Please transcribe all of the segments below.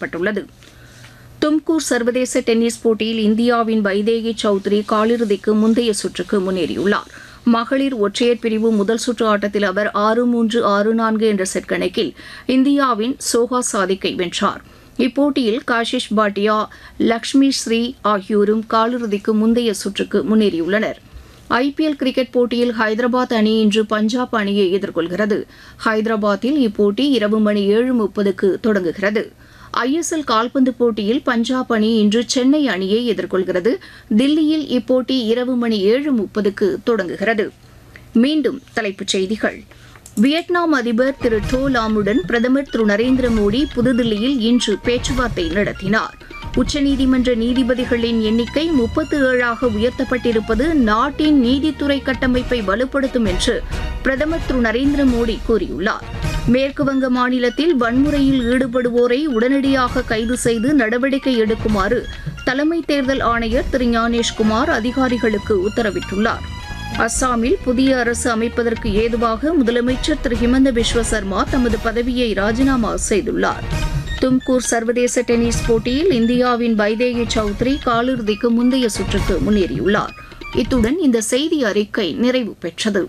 அறிவிக்கப்பட்டுள்ளது தும்கூர் சர்வதேச டென்னிஸ் போட்டியில் இந்தியாவின் வைதேகி சௌத்ரி காலிறுதிக்கு முந்தைய சுற்றுக்கு முன்னேறியுள்ளார் மகளிர் ஒற்றையர் பிரிவு முதல் சுற்று ஆட்டத்தில் அவர் ஆறு மூன்று ஆறு நான்கு என்ற செட் கணக்கில் இந்தியாவின் சோஹா சாதிக்கை வென்றார் இப்போட்டியில் காஷிஷ் பாட்டியா லக்ஷ்மி ஸ்ரீ ஆகியோரும் காலிறுதிக்கு முந்தைய சுற்றுக்கு முன்னேறியுள்ளனர் ஐபிஎல் கிரிக்கெட் போட்டியில் ஹைதராபாத் அணி இன்று பஞ்சாப் அணியை எதிர்கொள்கிறது ஹைதராபாத்தில் இப்போட்டி இரவு மணி ஏழு முப்பதுக்கு தொடங்குகிறது ஐஎஸ்எல் கால்பந்து போட்டியில் பஞ்சாப் அணி இன்று சென்னை அணியை எதிர்கொள்கிறது தில்லியில் இப்போட்டி இரவு மணி ஏழு முப்பதுக்கு தொடங்குகிறது மீண்டும் தலைப்புச் செய்திகள் வியட்நாம் அதிபர் திரு டோ லாமுடன் பிரதமர் திரு நரேந்திர மோடி புதுதில்லியில் இன்று பேச்சுவார்த்தை நடத்தினார் உச்சநீதிமன்ற நீதிபதிகளின் எண்ணிக்கை முப்பத்து ஏழாக உயர்த்தப்பட்டிருப்பது நாட்டின் நீதித்துறை கட்டமைப்பை வலுப்படுத்தும் என்று பிரதமர் திரு நரேந்திர மோடி கூறியுள்ளார் மேற்குவங்க மாநிலத்தில் வன்முறையில் ஈடுபடுவோரை உடனடியாக கைது செய்து நடவடிக்கை எடுக்குமாறு தலைமை தேர்தல் ஆணையர் திரு ஞானேஷ்குமார் அதிகாரிகளுக்கு உத்தரவிட்டுள்ளார் அஸ்ஸாமில் புதிய அரசு அமைப்பதற்கு ஏதுவாக முதலமைச்சர் திரு ஹிமந்த பிஸ்வ சர்மா தமது பதவியை ராஜினாமா செய்துள்ளார் தும்கூர் சர்வதேச டென்னிஸ் போட்டியில் இந்தியாவின் வைதேகி சௌத்ரி காலிறுதிக்கு முந்தைய சுற்றுக்கு முன்னேறியுள்ளார் இத்துடன் இந்த செய்தி அறிக்கை நிறைவு பெற்றது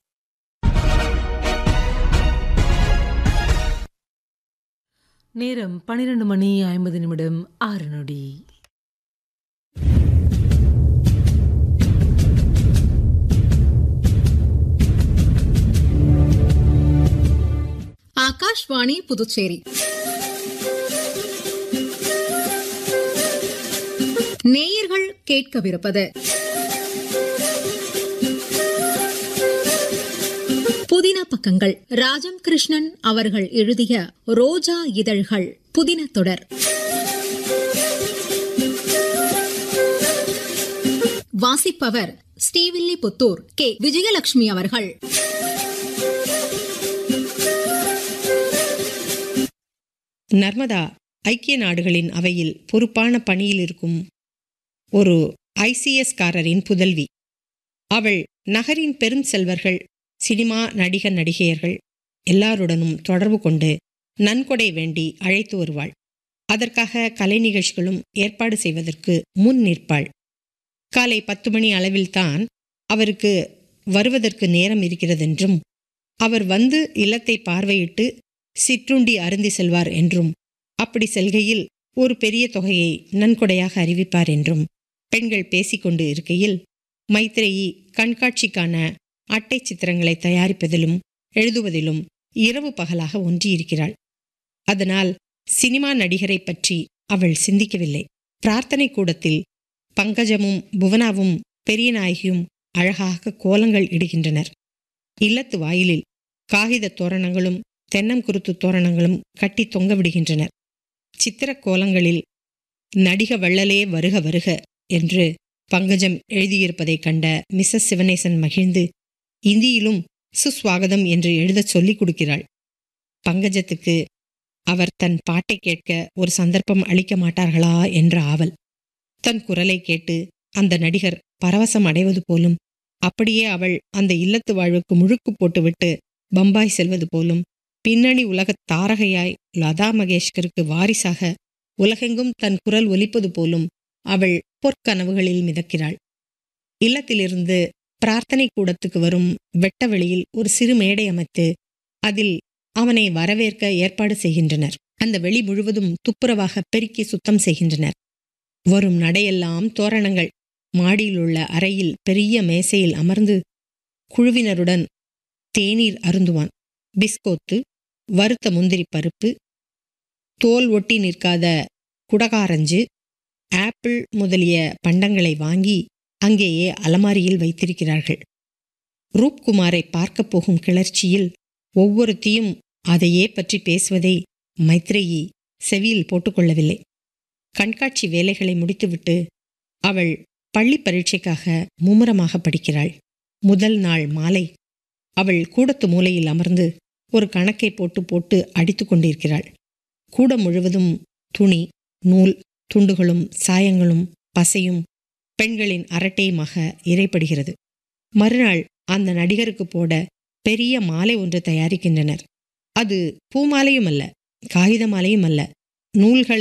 நேரம் பன்னிரண்டு மணி ஐம்பது நிமிடம் ஆறு நொடி ஆகாஷ்வாணி புதுச்சேரி நேயர்கள் கேட்கவிருப்பது புதின பக்கங்கள் ராஜம் கிருஷ்ணன் அவர்கள் எழுதிய ரோஜா இதழ்கள் புதின தொடர் வாசிப்பவர் ஸ்ரீவில்லிபுத்தூர் கே விஜயலட்சுமி அவர்கள் நர்மதா ஐக்கிய நாடுகளின் அவையில் பொறுப்பான பணியில் இருக்கும் ஒரு ஐசிஎஸ் காரரின் புதல்வி அவள் நகரின் பெரும் செல்வர்கள் சினிமா நடிகர் நடிகையர்கள் எல்லாருடனும் தொடர்பு கொண்டு நன்கொடை வேண்டி அழைத்து வருவாள் அதற்காக கலை நிகழ்ச்சிகளும் ஏற்பாடு செய்வதற்கு முன் நிற்பாள் காலை பத்து மணி அளவில்தான் அவருக்கு வருவதற்கு நேரம் இருக்கிறதென்றும் அவர் வந்து இல்லத்தை பார்வையிட்டு சிற்றுண்டி அருந்தி செல்வார் என்றும் அப்படி செல்கையில் ஒரு பெரிய தொகையை நன்கொடையாக அறிவிப்பார் என்றும் பெண்கள் பேசிக்கொண்டு இருக்கையில் மைத்ரேயி கண்காட்சிக்கான அட்டை சித்திரங்களை தயாரிப்பதிலும் எழுதுவதிலும் இரவு பகலாக ஒன்றியிருக்கிறாள் அதனால் சினிமா நடிகரை பற்றி அவள் சிந்திக்கவில்லை பிரார்த்தனை கூடத்தில் பங்கஜமும் புவனாவும் பெரிய நாயகியும் அழகாக கோலங்கள் இடுகின்றனர் இல்லத்து வாயிலில் காகித தோரணங்களும் தென்னங்குருத்து தோரணங்களும் கட்டி தொங்க விடுகின்றனர் சித்திரக் கோலங்களில் நடிக வள்ளலே வருக வருக என்று பங்கஜம் எழுதியிருப்பதைக் கண்ட மிஸ்ஸஸ் சிவனேசன் மகிழ்ந்து இந்தியிலும் சுஸ்வாகதம் என்று எழுதச் சொல்லிக் கொடுக்கிறாள் பங்கஜத்துக்கு அவர் தன் பாட்டை கேட்க ஒரு சந்தர்ப்பம் அளிக்க மாட்டார்களா என்ற ஆவல் தன் குரலை கேட்டு அந்த நடிகர் பரவசம் அடைவது போலும் அப்படியே அவள் அந்த இல்லத்து வாழ்வுக்கு முழுக்கு போட்டுவிட்டு பம்பாய் செல்வது போலும் பின்னணி உலகத் தாரகையாய் லதா மகேஷ்கருக்கு வாரிசாக உலகெங்கும் தன் குரல் ஒலிப்பது போலும் அவள் பொற்கனவுகளில் மிதக்கிறாள் இல்லத்திலிருந்து பிரார்த்தனை கூடத்துக்கு வரும் வெட்ட வெளியில் ஒரு சிறு மேடை அமைத்து அதில் அவனை வரவேற்க ஏற்பாடு செய்கின்றனர் அந்த வெளி முழுவதும் துப்புரவாக பெருக்கி சுத்தம் செய்கின்றனர் வரும் நடையெல்லாம் தோரணங்கள் மாடியிலுள்ள அறையில் பெரிய மேசையில் அமர்ந்து குழுவினருடன் தேநீர் அருந்துவான் பிஸ்கோத்து வறுத்த முந்திரி பருப்பு தோல் ஒட்டி நிற்காத குடகாரஞ்சு ஆப்பிள் முதலிய பண்டங்களை வாங்கி அங்கேயே அலமாரியில் வைத்திருக்கிறார்கள் ரூப்குமாரை பார்க்கப் போகும் கிளர்ச்சியில் ஒவ்வொருத்தியும் அதையே பற்றி பேசுவதை மைத்ரேயி செவியில் போட்டுக்கொள்ளவில்லை கண்காட்சி வேலைகளை முடித்துவிட்டு அவள் பள்ளி பரீட்சைக்காக மும்முரமாக படிக்கிறாள் முதல் நாள் மாலை அவள் கூடத்து மூலையில் அமர்ந்து ஒரு கணக்கை போட்டு போட்டு அடித்து கொண்டிருக்கிறாள் கூடம் முழுவதும் துணி நூல் துண்டுகளும் சாயங்களும் பசையும் பெண்களின் அரட்டையுமாக இறைப்படுகிறது மறுநாள் அந்த நடிகருக்கு போட பெரிய மாலை ஒன்று தயாரிக்கின்றனர் அது பூமாலையும் அல்ல காகித மாலையும் அல்ல நூல்கள்